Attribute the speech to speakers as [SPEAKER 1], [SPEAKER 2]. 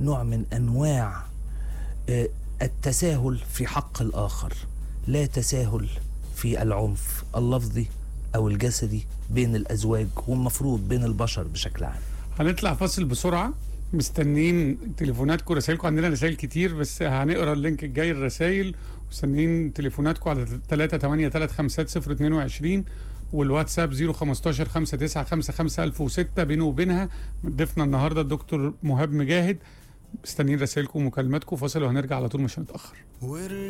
[SPEAKER 1] نوع من انواع آه، التساهل في حق الاخر لا تساهل في العنف اللفظي او الجسدي بين الازواج والمفروض بين البشر بشكل عام
[SPEAKER 2] هنطلع فاصل بسرعه مستنيين تليفوناتكم رسائلكم عندنا رسائل كتير بس هنقرا اللينك الجاي الرسائل مستنيين تليفوناتكم على 3 8 3 5 0 22 والواتساب 015 5955 1006 بينه وبينها ضيفنا النهارده الدكتور مهاب مجاهد مستنيين رسائلكم ومكالماتكم فاصل وهنرجع على طول مش هنتاخر